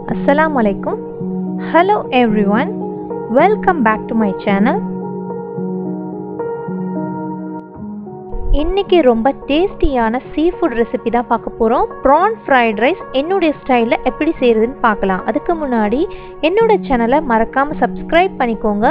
Assalamu alaikum. Hello everyone. Welcome back to my channel. இன்னைக்கு ரொம்ப டேஸ்டியான சீ ஃபுட் ரெசிபி தான் பார்க்க போகிறோம் ப்ரான் ஃப்ரைட் ரைஸ் என்னுடைய ஸ்டைலில் எப்படி செய்கிறதுன்னு பார்க்கலாம் அதுக்கு முன்னாடி என்னோட சேனலை மறக்காமல் சப்ஸ்கிரைப் பண்ணிக்கோங்க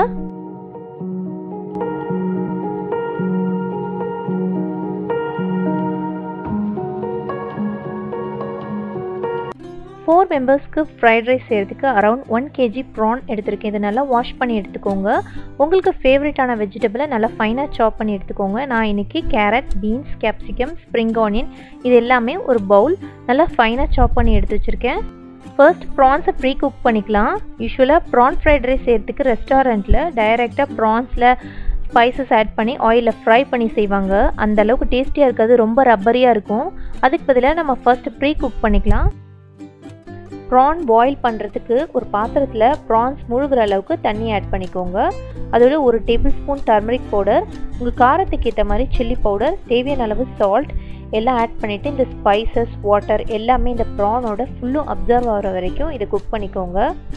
ஃபோர் மெம்பர்ஸ்க்கு ஃப்ரைட் ரைஸ் செய்கிறதுக்கு அரவுண்ட் ஒன் கேஜி ப்ரான் எடுத்திருக்கேன் இதை நல்லா வாஷ் பண்ணி எடுத்துக்கோங்க உங்களுக்கு ஃபேவரட்டான வெஜிடபிளை நல்லா ஃபைனாக சாப் பண்ணி எடுத்துக்கோங்க நான் இன்றைக்கி carrot beans capsicum spring onion இது எல்லாமே ஒரு பவுல் நல்லா ஃபைனாக சாப் பண்ணி எடுத்து வச்சுருக்கேன் ஃபர்ஸ்ட் ப்ரான்ஸை ப்ரீ குக் பண்ணிக்கலாம் யூஸ்வலாக ப்ரான் ஃப்ரைட் ரைஸ் செய்கிறதுக்கு ரெஸ்டாரண்ட்டில் டைரெக்டாக ப்ரான்ஸில் ஸ்பைசஸ் ஆட் பண்ணி ஆயிலில் ஃப்ரை பண்ணி செய்வாங்க அந்த அளவுக்கு டேஸ்டியாக இருக்காது ரொம்ப ரப்பரியாக இருக்கும் அதுக்கு பதிலாக நம்ம ஃபர்ஸ்ட் ப்ரீ குக் பண்ணிக்கலாம் ப்ரான் பாயில் பண்ணுறதுக்கு ஒரு பாத்திரத்தில் ப்ரான்ஸ் முழுகிற அளவுக்கு தண்ணி ஆட் பண்ணிக்கோங்க அதோட ஒரு டேபிள் ஸ்பூன் டர்மரிக் பவுடர் உங்கள் காரத்துக்கு ஏற்ற மாதிரி சில்லி பவுடர் தேவையான அளவு சால்ட் எல்லாம் ஆட் பண்ணிவிட்டு இந்த ஸ்பைசஸ் வாட்டர் எல்லாமே இந்த ப்ரானோட ஃபுல்லும் அப்சர்வ் ஆகிற வரைக்கும் இதை குக் பண்ணிக்கோங்க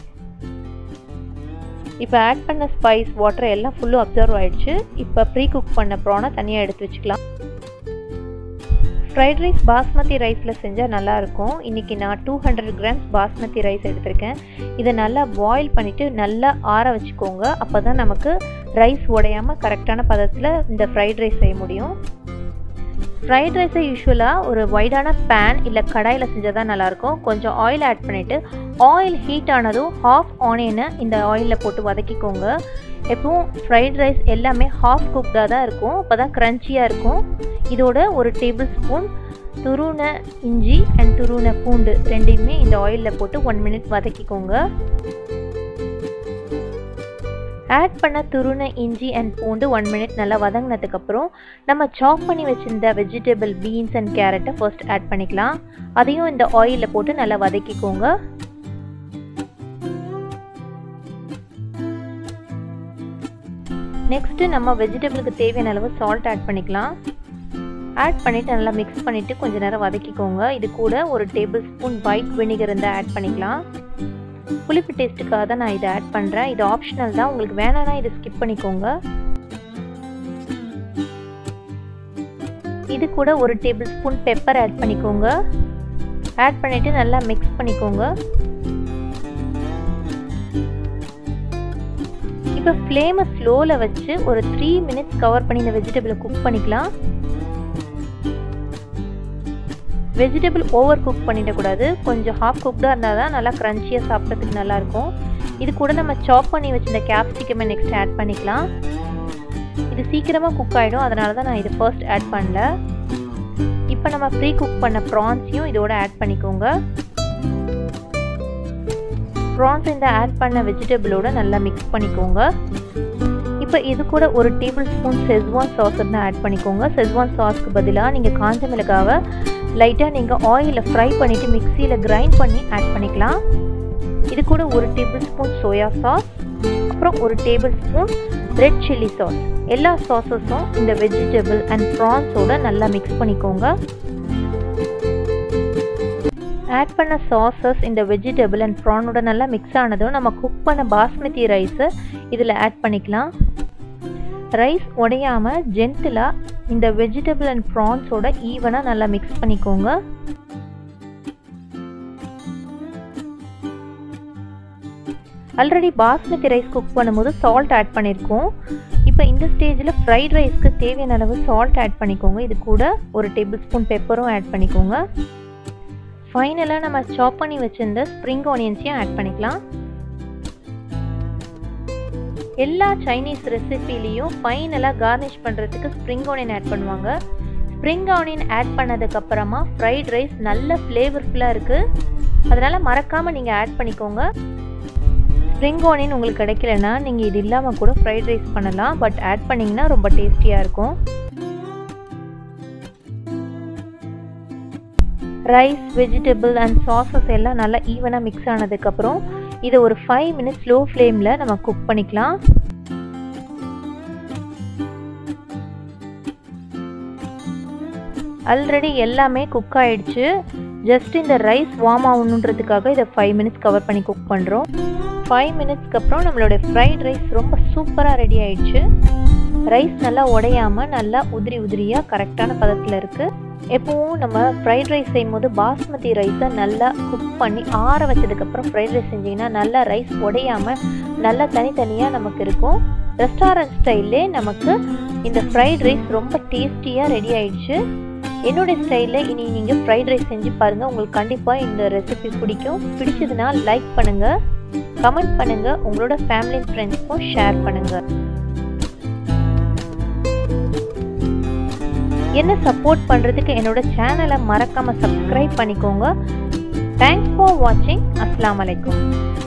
இப்போ ஆட் பண்ண ஸ்பைஸ் வாட்டர் எல்லாம் ஃபுல்லும் அப்சர்வ் ஆகிடுச்சு இப்போ ப்ரீ குக் பண்ண ப்ரானை தனியாக எடுத்து வச்சுக்கலாம் ஃப்ரைட் ரைஸ் பாஸ்மதி ரைஸில் செஞ்சால் நல்லாயிருக்கும் இன்றைக்கி நான் two hundred grams basmati rice எடுத்திருக்கேன் இதை நல்லா பாயில் பண்ணிவிட்டு நல்லா ஆற வச்சுக்கோங்க அப்போ தான் நமக்கு ரைஸ் உடையாமல் கரெக்டான பதத்தில் இந்த ஃப்ரைட் ரைஸ் செய்ய முடியும் ஃப்ரைட் ரைஸை யூஸ்வலாக ஒரு வைடான பேன் இல்லை கடாயில் செஞ்சால் தான் நல்லாயிருக்கும் கொஞ்சம் ஆயில் ஆட் பண்ணிவிட்டு ஆயில் ஹீட் ஆனதும் ஹாஃப் ஆனியனை இந்த ஆயிலில் போட்டு வதக்கிக்கோங்க எப்பவும் ஃப்ரைட் ரைஸ் எல்லாமே ஹாஃப் குக்டாக தான் இருக்கும் அப்போ தான் க்ரன்ச்சியாக இருக்கும் இதோட ஒரு டேபிள் ஸ்பூன் துருண இஞ்சி அண்ட் துருண பூண்டு ரெண்டையுமே இந்த ஆயிலில் போட்டு ஒன் மினிட் வதக்கிக்கோங்க ஆட் பண்ண துருண இஞ்சி அண்ட் பூண்டு ஒன் மினிட் நல்லா வதங்கினதுக்கப்புறம் நம்ம சாப் பண்ணி வச்சுருந்த வெஜிடபிள் பீன்ஸ் அண்ட் கேரட்டை ஃபர்ஸ்ட் ஆட் பண்ணிக்கலாம் அதையும் இந்த ஆயிலில் போட்டு நல்லா வதக்கிக்கோங்க நெக்ஸ்ட்டு நம்ம வெஜிடபிளுக்கு தேவையான அளவு சால்ட் ஆட் பண்ணிக்கலாம் ஆட் பண்ணிவிட்டு நல்லா மிக்ஸ் பண்ணிவிட்டு கொஞ்சம் நேரம் வதக்கிக்கோங்க இது கூட ஒரு டேபிள் ஸ்பூன் ஒயிட் வினிகர் இருந்தால் ஆட் பண்ணிக்கலாம் புளிப்பு டேஸ்ட்டுக்காக தான் நான் இதை ஆட் பண்ணுறேன் இது ஆப்ஷனல் தான் உங்களுக்கு வேணான்னா இதை ஸ்கிப் பண்ணிக்கோங்க இது கூட ஒரு டேபிள் ஸ்பூன் பெப்பர் ஆட் பண்ணிக்கோங்க ஆட் பண்ணிவிட்டு நல்லா மிக்ஸ் பண்ணிக்கோங்க இப்போ ஃப்ளேமை ஸ்லோவில் வச்சு ஒரு த்ரீ மினிட்ஸ் கவர் பண்ணி இந்த வெஜிடபிளை குக் பண்ணிக்கலாம் வெஜிடபிள் ஓவர் குக் பண்ணிடக்கூடாது கொஞ்சம் ஹாஃப் குக்டாக இருந்தால் தான் நல்லா க்ரன்ச்சியாக சாப்பிட்றதுக்கு நல்லாயிருக்கும் இது கூட நம்ம சாப் பண்ணி வச்சிருந்த கேப்சிகமை நெக்ஸ்ட் ஆட் பண்ணிக்கலாம் இது சீக்கிரமாக குக் ஆகிடும் அதனால தான் நான் இது ஃபர்ஸ்ட் ஆட் பண்ணல இப்போ நம்ம ப்ரீ குக் பண்ண ப்ரான்ஸையும் இதோட ஆட் பண்ணிக்கோங்க ப்ரான்ஸ் இந்த ஆட் பண்ண வெஜிடபிளோட நல்லா மிக்ஸ் பண்ணிக்கோங்க இப்போ இது கூட ஒரு டேபிள் ஸ்பூன் செஸ்வான் சாஸ் இருந்தால் ஆட் பண்ணிக்கோங்க செஸ்வான் சாஸ்க்கு பதிலாக நீங்கள் காஞ்ச மிளகாவை லைட்டாக நீங்கள் ஆயிலில் ஃப்ரை பண்ணிவிட்டு மிக்சியில் கிரைண்ட் பண்ணி ஆட் பண்ணிக்கலாம் இது கூட ஒரு டேபிள் ஸ்பூன் சோயா சாஸ் அப்புறம் ஒரு tablespoon red chilli sauce எல்லா சாஸஸும் இந்த வெஜிடபிள் அண்ட் ப்ரான்ஸோட நல்லா மிக்ஸ் பண்ணிக்கோங்க ஆட் பண்ண சாஸஸ் இந்த வெஜிடபிள் அண்ட் ப்ரானோட நல்லா மிக்ஸ் ஆனதும் நம்ம குக் பண்ண பாஸ்மதி ரைஸை இதில் ஆட் பண்ணிக்கலாம் ரைஸ் உடையாமல் ஜென்டிலாக இந்த வெஜிடபிள் அண்ட் ப்ரான்ஸோட ஈவனாக நல்லா மிக்ஸ் பண்ணிக்கோங்க ஆல்ரெடி பாஸ்மதி ரைஸ் குக் பண்ணும்போது சால்ட் ஆட் பண்ணியிருக்கோம் இப்போ இந்த ஸ்டேஜில் ஃப்ரைட் ரைஸ்க்கு தேவையான அளவு சால்ட் ஆட் பண்ணிக்கோங்க இது கூட ஒரு டேபிள் ஸ்பூன் பெப்பரும் ஆட் பண்ணிக்கோங்க ஃபைனலாக நம்ம சாப் பண்ணி வச்சுருந்த ஸ்ப்ரிங் ஆனியன்ஸையும் ஆட் பண்ணிக்கலாம் எல்லா சைனீஸ் ரெசிபிலையும் ஃபைனலாக கார்னிஷ் பண்ணுறதுக்கு ஸ்ப்ரிங் ஆனியன் ஆட் பண்ணுவாங்க ஸ்ப்ரிங் ஆனியன் ஆட் பண்ணதுக்கப்புறமா ஃப்ரைட் ரைஸ் நல்ல ஃப்ளேவர்ஃபுல்லாக இருக்குது அதனால் மறக்காமல் நீங்கள் ஆட் பண்ணிக்கோங்க ஸ்ப்ரிங் ஆனியன் உங்களுக்கு கிடைக்கலனா நீங்கள் இது இல்லாமல் கூட ஃப்ரைட் ரைஸ் பண்ணலாம் பட் ஆட் பண்ணிங்கன்னா ரொம்ப டேஸ்டியாக இருக்கும் ரைஸ் வெஜிடபிள் அண்ட் சாஸஸ் எல்லாம் நல்லா ஈவனாக மிக்ஸ் ஆனதுக்கப்புறம் இதை ஒரு ஃபைவ் மினிட்ஸ் லோ ஃப்ளேமில் நம்ம குக் பண்ணிக்கலாம் ஆல்ரெடி எல்லாமே குக் ஆயிடுச்சு ஜஸ்ட் இந்த ரைஸ் வார்ம் ஆகணுன்றதுக்காக இதை ஃபைவ் மினிட்ஸ் கவர் பண்ணி குக் பண்ணுறோம் ஃபைவ் மினிட்ஸ்க்கு அப்புறம் நம்மளோட ஃப்ரைட் ரைஸ் ரொம்ப சூப்பராக ரெடி ஆயிடுச்சு ரைஸ் நல்லா உடையாமல் நல்லா உதிரி உதிரியாக கரெக்டான பதத்தில் இருக்குது எப்போவும் நம்ம ஃப்ரைட் ரைஸ் செய்யும்போது பாஸ்மதி ரைஸை நல்லா குக் பண்ணி ஆற வச்சதுக்கப்புறம் ஃப்ரைட் ரைஸ் செஞ்சிங்கன்னா நல்லா ரைஸ் உடையாமல் நல்லா தனித்தனியாக நமக்கு இருக்கும் ரெஸ்டாரண்ட் ஸ்டைல்லே நமக்கு இந்த ஃப்ரைட் ரைஸ் ரொம்ப டேஸ்டியாக ரெடி ஆயிடுச்சு என்னுடைய ஸ்டைலில் இனி நீங்கள் ஃப்ரைட் ரைஸ் செஞ்சு பாருங்கள் உங்களுக்கு கண்டிப்பாக இந்த ரெசிபி பிடிக்கும் பிடிச்சதுன்னா லைக் பண்ணுங்கள் கமெண்ட் பண்ணுங்கள் உங்களோட ஃபேமிலி ஃப்ரெண்ட்ஸ்க்கும் ஷேர் பண்ணுங்கள் என்ன சப்போர்ட் பண்ணுறதுக்கு என்னோட சேனலை மறக்காமல் சப்ஸ்கிரைப் பண்ணிக்கோங்க தேங்க்ஸ் ஃபார் வாட்சிங் அஸ்லாம் வலைக்கும்